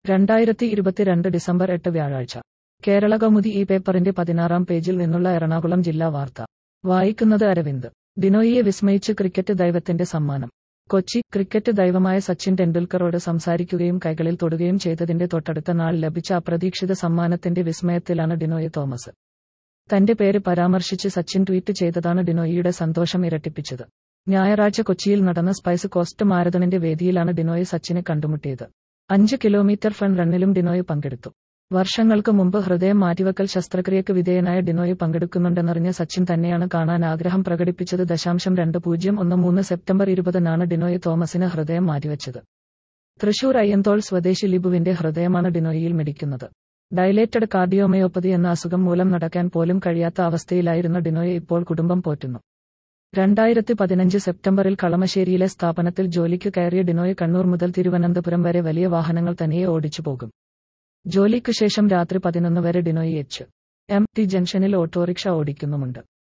രണ്ടായിരത്തി ഇരുപത്തിരണ്ട് ഡിസംബർ എട്ട് വ്യാഴാഴ്ച കേരള കൗമുദി ഈ പേപ്പറിന്റെ പതിനാറാം പേജിൽ നിന്നുള്ള എറണാകുളം ജില്ലാ വാർത്ത വായിക്കുന്നത് അരവിന്ദ് ഡിനോയിയെ വിസ്മയിച്ച് ക്രിക്കറ്റ് ദൈവത്തിന്റെ സമ്മാനം കൊച്ചി ക്രിക്കറ്റ് ദൈവമായ സച്ചിൻ ടെണ്ടുൽക്കറോട് സംസാരിക്കുകയും കൈകളിൽ തൊടുകയും ചെയ്തതിന്റെ തൊട്ടടുത്ത നാൾ ലഭിച്ച അപ്രതീക്ഷിത സമ്മാനത്തിന്റെ വിസ്മയത്തിലാണ് ഡിനോയ് തോമസ് തന്റെ പേര് പരാമർശിച്ച് സച്ചിൻ ട്വീറ്റ് ചെയ്തതാണ് ഡിനോയിയുടെ സന്തോഷം ഇരട്ടിപ്പിച്ചത് ഞായറാഴ്ച കൊച്ചിയിൽ നടന്ന സ്പൈസ് കോസ്റ്റ് മാരത്തണിന്റെ വേദിയിലാണ് ഡിനോയ് സച്ചിനെ കണ്ടുമുട്ടിയത് അഞ്ച് കിലോമീറ്റർ ഫൺ റണ്ണിലും ഡിനോയ് പങ്കെടുത്തു വർഷങ്ങൾക്ക് മുമ്പ് ഹൃദയം മാറ്റിവെക്കൽ ശസ്ത്രക്രിയക്ക് വിധേയനായ ഡിനോയ് പങ്കെടുക്കുന്നുണ്ടെന്നറിഞ്ഞ സച്ചിൻ തന്നെയാണ് കാണാൻ ആഗ്രഹം പ്രകടിപ്പിച്ചത് ദശാംശം രണ്ട് പൂജ്യം ഒന്ന് മൂന്ന് സെപ്റ്റംബർ ഇരുപതിനാണ് ഡിനോയ് തോമസിന് ഹൃദയം മാറ്റിവെച്ചത് തൃശൂർ അയ്യന്തോൾ സ്വദേശി ലിബുവിന്റെ ഹൃദയമാണ് ഡിനോയിയിൽ മിടിക്കുന്നത് ഡയലേറ്റഡ് കാർഡിയോമയോപ്പതി എന്ന അസുഖം മൂലം നടക്കാൻ പോലും കഴിയാത്ത അവസ്ഥയിലായിരുന്ന ഡിനോയെ ഇപ്പോൾ കുടുംബം പോറ്റുന്നു രണ്ടായിരത്തി പതിനഞ്ച് സെപ്റ്റംബറിൽ കളമശ്ശേരിയിലെ സ്ഥാപനത്തിൽ ജോലിക്ക് കയറിയ ഡിനോയ് കണ്ണൂർ മുതൽ തിരുവനന്തപുരം വരെ വലിയ വാഹനങ്ങൾ തനിയെ ഓടിച്ചു പോകും ജോലിക്കു ശേഷം രാത്രി പതിനൊന്ന് വരെ ഡിനോയ് എച്ച് എം ടി ജംഗ്ഷനിൽ ഓട്ടോറിക്ഷ ഓടിക്കുന്നുമുണ്ട്